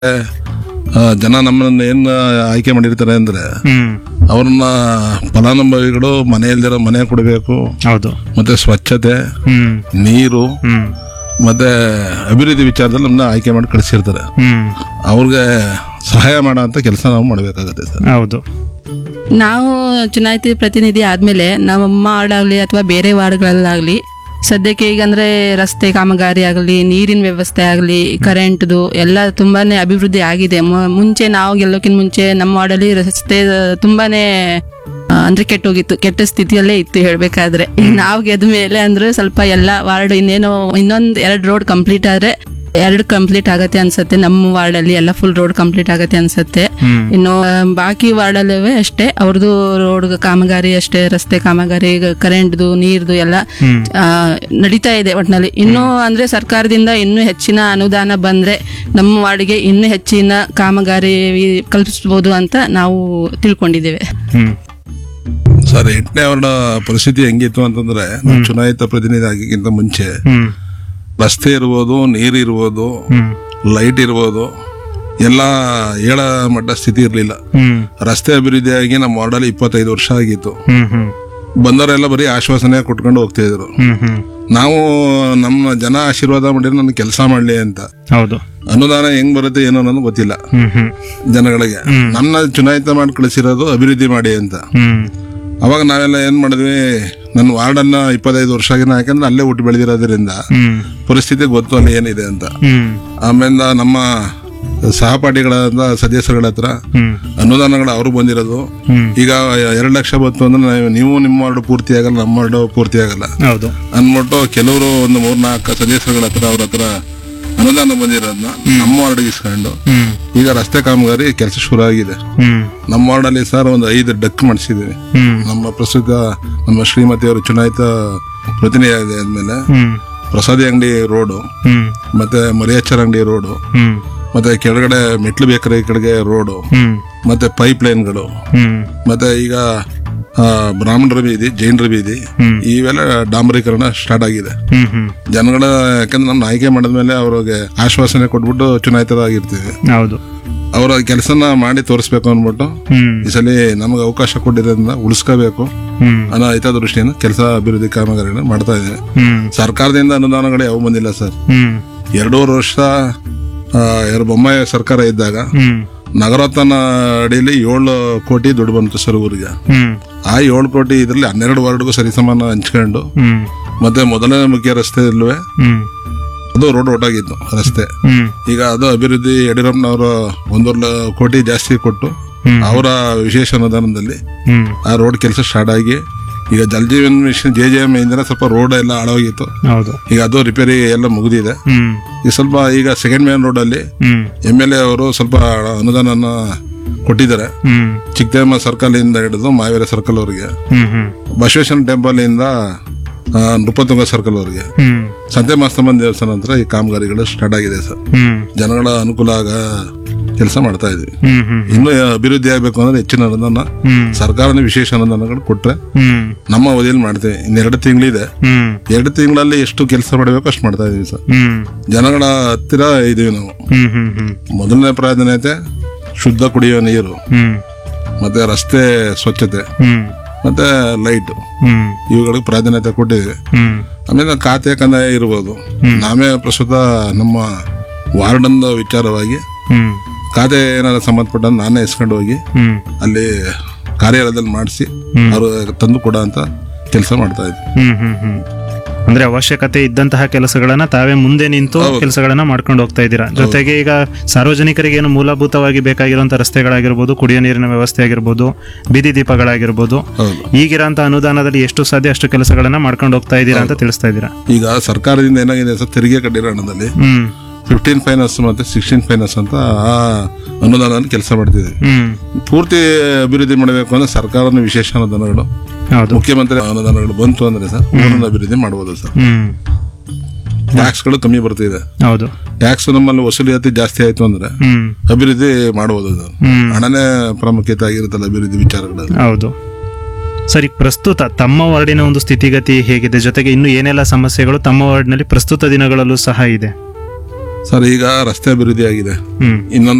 ಆ, ಜನ ನಮ್ಮನ್ನ ಏನ್ ಆಯ್ಕೆ ಮಾಡಿರ್ತಾರೆ ಅಂದ್ರೆ ಹ್ಮ್ ಅವ್ರನ್ನ ಫಲಾನುಭವಿಗಳು ಮನೆಯಲ್ದಿರೋ ಮನೆ ಕೊಡಬೇಕು ಹೌದು ಮತ್ತೆ ಸ್ವಚ್ಛತೆ ಹ್ಮ್ ನೀರು ಹ್ಮ್ ಮತ್ತೆ ಅಭಿವೃದ್ಧಿ ವಿಚಾರದಲ್ಲಿ ನಮ್ಮನ್ನ ಆಯ್ಕೆ ಮಾಡಿ ಕಳಿಸಿರ್ತಾರೆ ಹ್ಮ್ ಅವ್ರಿಗೆ ಸಹಾಯ ಮಾಡೋ ಅಂತ ಕೆಲಸ ನಾವು ಮಾಡಬೇಕಾಗತ್ತೆ ಸರ್ ಹೌದು ನಾವು ಚುನಾಯಿತ ಪ್ರತಿನಿಧಿ ಆದಮೇಲೆ ನಮ್ಮ ವಾರ್ಡಾಗಲಿ ಅಥವಾ ಬೇರೆ ವಾರ್ಡ್ಗಳಲ್ಲಾಗಲಿ ಸದ್ಯಕ್ಕೆ ಈಗ ಅಂದರೆ ರಸ್ತೆ ಕಾಮಗಾರಿ ಆಗಲಿ ನೀರಿನ ವ್ಯವಸ್ಥೆ ಆಗಲಿ ಕರೆಂಟ್ದು ಎಲ್ಲ ತುಂಬಾನೇ ಅಭಿವೃದ್ಧಿ ಆಗಿದೆ ಮು- ಮುಂಚೆ ನಾವು ಗೆಲ್ಲೋಕ್ಕಿಂತ ಮುಂಚೆ ನಮ್ಮ ವಾರ್ಡಲ್ಲಿ ರಸ್ತೆ ತುಂಬಾನೇ ಆ, ಅಂದ್ರೆ ಕೆಟ್ಟೋಗಿತ್ತು ಕೆಟ್ಟ ಸ್ಥಿತಿಯಲ್ಲೇ ಇತ್ತು ಹೇಳ್ಬೇಕಾದ್ರೆ ಈಗ ನಾವು ಗೆದ್ದ ಮೇಲೆ ಅಂದ್ರೆ ಸ್ವಲ್ಪ ಎಲ್ಲ ವಾರ್ಡ್ ಇನ್ನೇನೋ ಇನ್ನೊಂದ್ ಎರಡು ರೋಡ್ ಕಂಪ್ಲೀಟ್ ಆದ್ರೆ ಎರಡು ಕಂಪ್ಲೀಟ್ ಆಗತ್ತೆ ಅನ್ಸತ್ತೆ ನಮ್ಮ ವಾರ್ಡಲ್ಲಿ ಎಲ್ಲ ಫುಲ್ ರೋಡ್ ಕಂಪ್ಲೀಟ್ ಆಗತ್ತೆ ಅನ್ಸತ್ತೆ ಹ್ಮ್ ಇನ್ನು ಆ, ಬಾಕಿ ವಾರ್ಡಲ್ಲೂ ಅಷ್ಟೇ ಅವ್ರದ್ದು ರೋಡ್ ಕಾಮಗಾರಿ ಅಷ್ಟೇ ರಸ್ತೆ ಕಾಮಗಾರಿ ಕರೆಂಟ್ದು ನೀರ್ದು ಎಲ್ಲ ಹ್ಮ್ ಆ, ನಡೀತಾ ಇದೆ ಒಟ್ನಲ್ಲಿ ಇನ್ನೂ ಅಂದ್ರೆ ಸರ್ಕಾರದಿಂದ ಇನ್ನೂ ಹೆಚ್ಚಿನ ಅನುದಾನ ಬಂದ್ರೆ ನಮ್ಮ ವಾರ್ಡ್ಗೆ ಇನ್ನೂ ಹೆಚ್ಚಿನ ಕಾಮಗಾರಿ ಕಲ್ಪಿಸ್ಬೋದು ಅಂತ ನಾವು ತಿಳ್ಕೊಂಡಿದ್ದೇವೆ ಹ್ಮ್ ಸರ್ ಎಂಟನೇ ವಾರ್ಡ ಪರಿಸ್ಥಿತಿ ಹೆಂಗಿತ್ತು ಅಂತಂದ್ರೆ ನಾವು ಚುನಾಯಿತ ಪ್ರತಿನಿಧಿ ಆಗಿಕ್ಕಿಂತ ಮುಂಚೆ ಹ್ಮ್ ರಸ್ತೆ ಇರ್ಬೋದು ನೀರು ಇರ್ಬೋದು ಹ್ಮ್ ಲೈಟ್ ಇರ್ಬೋದು ಎಲ್ಲ ಏಳ ಮಟ್ಟ ಸ್ಥಿತಿ ಇರಲಿಲ್ಲ ಹ್ಮ್ ರಸ್ತೆ ಅಭಿವೃದ್ಧಿಯಾಗಿ ನಮ್ಮ ವಾರ್ಡಲ್ಲಿ ಇಪ್ಪತ್ತೈದು ವರ್ಷ ಆಗಿತ್ತು ಹ್ಮ್ ಹ್ಮ್ ಬಂದವರೆಲ್ಲ ಬರೀ ಆಶ್ವಾಸನೆ ಕೊಟ್ಕೊಂಡು ಹೋಗ್ತಾ ಇದ್ರು ಹ್ಮ್ ಹ್ಮ್ ನಾವು ನಮ್ಮ ಜನ ಆಶೀರ್ವಾದ ಮಾಡಿದ್ರೆ ನನ್ನ ಕೆಲಸ ಮಾಡ್ಲಿ ಅಂತ ಹೌದು ಅನುದಾನ ಹೆಂಗ್ ಬರುತ್ತೆ ಏನೋ ಅನ್ನೋದು ಗೊತ್ತಿಲ್ಲ ಹ್ಮ್ ಹ್ಮ್ ಜನಗಳಿಗೆ ನನ್ನ ಚುನಾಯಿತ ಮಾಡಿ ಕಳಿಸಿರೋದು ಅಭಿವೃದ್ಧಿ ಮಾಡಿ ಅಂತ ಹ್ಮ್ ಅವಾಗ ನಾವೆಲ್ಲ ಏನ್ ಮಾಡಿದ್ವಿ ನನ್ನ ವಾರ್ಡನ್ನ ಇಪ್ಪತ್ತೈದು ವರ್ಷ ಆಗಿನ ಯಾಕಂದ್ರೆ ಅಲ್ಲೇ ಹುಟ್ಟು ಬೆಳೆದಿರೋದ್ರಿಂದ ಹ್ಮ್ ಪರಿಸ್ಥಿತಿ ಗೊತ್ತು ಅಲ್ಲಿ ಏನಿದೆ ಅಂತ ಹ್ಮ್ ಆಮೇಲೆ ನಮ್ಮ ಸಹಪಾಠಿಗಳಾದ ಸದಸ್ಯರುಗಳ ಹತ್ರ ಹ್ಮ್ ಅನುದಾನಗಳು ಅವ್ರಿಗೆ ಬಂದಿರೋದು ಹ್ಮ್ ಈಗ ಎರಡು ಲಕ್ಷ ಬಂತು ಅಂದ್ರೆ ನಾವು- ನೀವು ನಿಮ್ಮ ವಾರ್ಡ್ ಪೂರ್ತಿ ಆಗಲ್ಲ ನಮ್ಮ ವಾರ್ಡ್ ಪೂರ್ತಿ ಆಗಲ್ಲ ಹೌದು ಅಂದ್ಬಿಟ್ಟು ಕೆಲವರು ಒಂದು ಮೂರ್ನಾಲ್ಕು ಸದಸ್ಯರುಗಳ ಹತ್ರ ಅವ್ರ ಹತ್ರ ಅನುದಾನ ಬಂದಿರೋದನ್ನ ನಮ್ಮ ವಾರ್ಡ್ಗೆ ಇಸ್ಕೊಂಡು ಹ್ಮ್ ಈಗ ರಸ್ತೆ ಕಾಮಗಾರಿ ಕೆಲಸ ಶುರು ಆಗಿದೆ ಹ್ಮ್ ನಮ್ಮ ವಾರ್ಡಲ್ಲಿ ಸರ್ ಒಂದು ಐದು ಡಕ್ ಮಾಡಿಸಿದ್ದೀವಿ ಹ್ಮ್ ನಮ್ಮ ಪ್ರಸ್ತುತ ನಮ್ಮ ಶ್ರೀಮತಿಯವರು ಚುನಾಯಿತ ಪ್ರತಿನಿಧಿ ಆದ್ಮೇಲೆ ಹ್ಮ್ ಪ್ರಸಾದಿ ಅಂಗಡಿ ರೋಡು ಹ್ಮ್ ಮತ್ತೆ ಮರಿಯಚ್ಚರ ಅಂಗಡಿ ರೋಡು ಹ್ಮ್ ಮತ್ತೆ ಕೆಳಗಡೆ ಮೆಟ್ಲು ಬೇಕರಿ ಕಡೆಗೆ ರೋಡು ಹ್ಮ್ ಮತ್ತೆ ಪೈಪ್ ಲೈನ್ಗಳು ಹ್ಮ್ ಮತ್ತೆ ಈಗ ಆ, ಬ್ರಾಹ್ಮಣರ ಬೀದಿ ಜೈನರ ಬೀದಿ ಹ್ಮ್. ಇವೆಲ್ಲ ಡಾಂಬರೀಕರಣ ಸ್ಟಾರ್ಟ್ ಆಗಿದೆ ಹ್ಮ್ ಹ್ಮ್ ಜನಗಳ ಯಾಕಂದ್ರೆ ನಮ್ಮ ಆಯ್ಕೆ ಮಾಡಿದ್ಮೇಲೆ ಅವ್ರಿಗೆ ಆಶ್ವಾಸನೆ ಕೊಟ್ಬಿಟ್ಟು ಚುನಾಯಿತರಾಗಿರ್ತೀವಿ ಹೌದು ಅವರ ಕೆಲಸನ ಮಾಡಿ ತೋರಿಸ್ಬೇಕು ಅಂದ್ಬಿಟ್ಟು ಹ್ಮ್ ಈ ಸಲ ನಮಗೆ ಅವಕಾಶ ಕೊಟ್ಟಿರೋದ್ರಿಂದ ಉಳಿಸ್ಕೋಬೇಕು ಹ್ಮ್ ಅನ್ನೋ ಹಿತದೃಷ್ಟಿಯಿಂದ ಕೆಲಸ ಅಭಿವೃದ್ಧಿ ಕಾಮಗಾರಿಗಳನ್ನ ಮಾಡ್ತಾ ಇದ್ದೇವೆ ಹ್ಮ್ ಸರ್ಕಾರದಿಂದ ಅನುದಾನಗಳು ಯಾವ ಬಂದಿಲ್ಲ ಸರ್ ಹ್ಮ್ ಎರಡೂವರೆ ವರ್ಷ ಆ, ಎರಡು ಬೊಮ್ಮಾಯಿ ಸರ್ಕಾರ ಇದ್ದಾಗ ಹ್ಮ್ ನಗರೋತ್ಥಾನ ಅಡಿಯಲ್ಲಿ ಏಳು ಕೋಟಿ ದುಡ್ಡು ಬಂತು ಸರ್ ಊರಿಗೆ ಹ್ಮ್ ಆ ಏಳು ಕೋಟಿ ಇದರಲ್ಲಿ ಹನ್ನೆರಡು ವಾರ್ಡ್ಗೂ ಸರಿಸಮಾನ ಹಂಚ್ಕೊಂಡು ಹ್ಮ್ ಮತ್ತೆ ಮೊದಲನೇ ಮುಖ್ಯ ರಸ್ತೆ ಇಲ್ವೇ ಹ್ಮ್ ಅದು ರೋಡ್ ಒಟ್ಟಾಗಿತ್ತು ರಸ್ತೆ ಹ್ಮ್ ಈಗ ಅದು ಅಭಿವೃದ್ಧಿ ಯಡಿಯೂರಪ್ಪನವರು ಒಂದೂವರೆ ಲ- ಕೋಟಿ ಜಾಸ್ತಿ ಕೊಟ್ಟು ಹ್ಮ್. ಅವರ ವಿಶೇಷ ಅನುದಾನದಲ್ಲಿ ಹ್ಮ್ ಆ ರೋಡ್ ಕೆಲಸ ಸ್ಟಾರ್ಟ್ ಆಗಿ ಈಗ Jal Jeevan mission J J M ಇಂದ ಸ್ವಲ್ಪ ರೋಡ್ ಎಲ್ಲ ಹಾಳಾಗಿತ್ತು ಹೌದು ಈಗ ಅದು ರಿಪೇರಿ ಎಲ್ಲ ಮುಗಿದಿದೆ ಹ್ಮ್ ಈಗ ಸ್ವಲ್ಪ ಈಗ ಸೆಕೆಂಡ್ ಮೇನ್ ರೋಡ್ ಅಲ್ಲಿ ಹ್ಮ್ ಎಮ್ ಎಲ್ ಎ ಅವರು ಸ್ವಲ್ಪ ಅನುದಾನನ ಕೊಟ್ಟಿದ್ದಾರೆ ಹ್ಮ್ ಚಿಕ್ಕದೇಮ ಸರ್ಕಲ್ ಇಂದ ಹಿಡಿದು ಮಾವೇರಿ ಸರ್ಕಲ್ ಅವರಿಗೆ ಹ್ಮ್ ಹ್ಮ್ ಬಸವೇಶ್ವರ ಟೆಂಪಲ್ ಇಂದ ಆ, ನೃಪತುಂಗ ಸರ್ಕಲ್ ಅವರಿಗೆ ಹ್ಮ್ ಸಂತೆ ಮಾಸ್ತಮ್ಮನ ದೇವಸ್ಥಾನ ಹತ್ರ ಈ ಕಾಮಗಾರಿಗಳು ಸ್ಟಾರ್ಟ್ ಆಗಿದೆ ಸರ್ ಹ್ಮ್ ಜನಗಳ ಅನುಕೂಲ ಆಗ ಕೆಲಸ ಮಾಡ್ತಾ ಇದೀವಿ ಹ್ಮ್ ಹ್ಮ್ ಇನ್ನೂ ಅಭಿವೃದ್ಧಿ ಆಗ್ಬೇಕು ಅಂದ್ರೆ ಹೆಚ್ಚಿನ ಅನುದಾನ ಹ್ಮ್ ಸರ್ಕಾರದ ವಿಶೇಷ ಅನುದಾನಗಳು ಕೊಟ್ರೆ ಹ್ಮ್ ನಮ್ಮ ಅವಧಿಯಲ್ಲಿ ಮಾಡ್ತೇವೆ ಇನ್ನೆರಡು ತಿಂಗಳಿದೆ ಹ್ಮ್ ಎರಡು ತಿಂಗಳಲ್ಲಿ ಎಷ್ಟು ಕೆಲಸ ಮಾಡಬೇಕು ಅಷ್ಟು ಮಾಡ್ತಾ ಇದೀವಿ ಸರ್ ಹ್ಮ್ ಜನಗಳ ಹತ್ತಿರ ಇದೀವಿ ನಾವು ಹ್ಮ್ ಹ್ಮ್ ಹ್ಮ್ ಮೊದಲನೇ ಪ್ರಾಧಾನ್ಯತೆ ಶುದ್ಧ ಕುಡಿಯುವ ನೀರು ಹ್ಮ್ ಮತ್ತೆ ರಸ್ತೆ ಸ್ವಚ್ಛತೆ ಹ್ಮ್ ಮತ್ತೆ ಲೈಟ್ ಹ್ಮ್ ಇವುಗಳಿಗೆ ಪ್ರಾಧಾನ್ಯತೆ ಕೊಟ್ಟಿದ್ದೀವಿ ಹ್ಮ್ ಆಮೇಲೆ ಖಾತೆ ಕಂದಾಯ ಇರ್ಬೋದು ನಾವೇ ಪ್ರಸ್ತುತ ನಮ್ಮ ವಾರ್ಡನ್ ವಿಚಾರವಾಗಿ ಹ್ಮ್ ಖಾತೆ ಏನಾದ್ರು ಸಂಬಂಧಪಟ್ಟ ನಾನೇ ಇಸ್ಕೊಂಡು ಹೋಗಿ ಹ್ಮ್ ಅಲ್ಲಿ ಕಾರ್ಯಾಲಯದಲ್ಲಿ ಮಾಡಿಸಿ ಅವರು ತಂದು ಕೊಡೋ ಅಂತ ಕೆಲಸ ಮಾಡ್ತಾ ಇದ್ವಿ ಹ್ಮ್ ಹ್ಮ್ ಹ್ಮ್ ಅಂದ್ರೆ ಅವಶ್ಯಕತೆ ಇದ್ದಂತಹ ಕೆಲಸಗಳನ್ನ ತಾವೇ ಮುಂದೆ ನಿಂತು ಕೆಲಸಗಳನ್ನ ಮಾಡ್ಕೊಂಡು ಹೋಗ್ತಾ ಇದ್ದೀರಾ ಜೊತೆಗೆ ಈಗ ಸಾರ್ವಜನಿಕರಿಗೆ ಏನು ಮೂಲಭೂತವಾಗಿ ಬೇಕಾಗಿರುವಂತಹ ರಸ್ತೆಗಳಾಗಿರ್ಬೋದು ಕುಡಿಯೋ ನೀರಿನ ವ್ಯವಸ್ಥೆ ಆಗಿರ್ಬೋದು ಬೀದಿ ದೀಪಗಳಾಗಿರ್ಬೋದು ಹೌದು ಈಗಿರೋಂಥ ಅನುದಾನದಲ್ಲಿ ಎಷ್ಟು ಸಾಧ್ಯ ಅಷ್ಟು ಕೆಲಸಗಳನ್ನ ಮಾಡ್ಕೊಂಡು ಹೋಗ್ತಾ ಇದ್ದೀರಾ ಅಂತ ತಿಳಿಸ್ತಾ ಇದ್ದೀರಾ ಈಗ ಸರ್ಕಾರದಿಂದ ಏನಾಗಿದೆ ಸರ್ ತೆರಿಗೆ ಕಟ್ಟಿರೋ ಹಣದಲ್ಲಿ ಹ್ಮ್ ಫಿಫ್ಟೀನ್ ಫೈನಾನ್ಸ್ ಮತ್ತೆ ಸಿಕ್ಸ್ಟೀನ್ ಫೈನಾನ್ಸ್ ಅಂತ ಆ ಅನುದಾನ ಕೆಲಸ ಮಾಡ್ತಿದ್ದೀವಿ ಹ್ಮ್ ಪೂರ್ತಿ ಅಭಿವೃದ್ಧಿ ಮಾಡಬೇಕು ಅಂದ್ರೆ ಸರ್ಕಾರದ ವಿಶೇಷ ಅನುದಾನಗಳು ಹೌದು ಮುಖ್ಯಮಂತ್ರಿ ಅನುದಾನಗಳು ಬಂತು ಅಂದ್ರೆ ಸರ್ ಊರನ್ನ ಅಭಿವೃದ್ಧಿ ಮಾಡಬಹುದು ಸರ್ ಹ್ಮ್ ಟ್ಯಾಕ್ಸ್ಗಳು ಕಮ್ಮಿ ಬರ್ತಿದೆ ಹೌದು ಟ್ಯಾಕ್ಸ್ ನಮ್ಮಲ್ಲಿ ವಸೂಲಿಯಾತಿ ಜಾಸ್ತಿ ಆಯ್ತು ಅಂದ್ರೆ ಹ್ಮ್ ಅಭಿವೃದ್ಧಿ ಮಾಡಬಹುದು ಸರ್ ಹ್ಮ್ ಹಣನೇ ಪ್ರಾಮುಖ್ಯತೆ ಆಗಿರುತ್ತಲ್ಲ ಅಭಿವೃದ್ಧಿ ವಿಚಾರಗಳಲ್ಲಿ ಹೌದು ಸರಿ ಪ್ರಸ್ತುತ ತಮ್ಮ ವಾರ್ಡಿನ ಒಂದು ಸ್ಥಿತಿಗತಿ ಹೇಗಿದೆ ಜೊತೆಗೆ ಇನ್ನು ಏನೆಲ್ಲ ಸಮಸ್ಯೆಗಳು ತಮ್ಮ ವಾರ್ಡ್ನಲ್ಲಿ ಪ್ರಸ್ತುತ ದಿನಗಳಲ್ಲೂ ಸಹ ಇದೆ ಸರ್ ಈಗ ರಸ್ತೆ ಅಭಿವೃದ್ಧಿ ಆಗಿದೆ ಹ್ಮ್ ಇನ್ನೊಂದು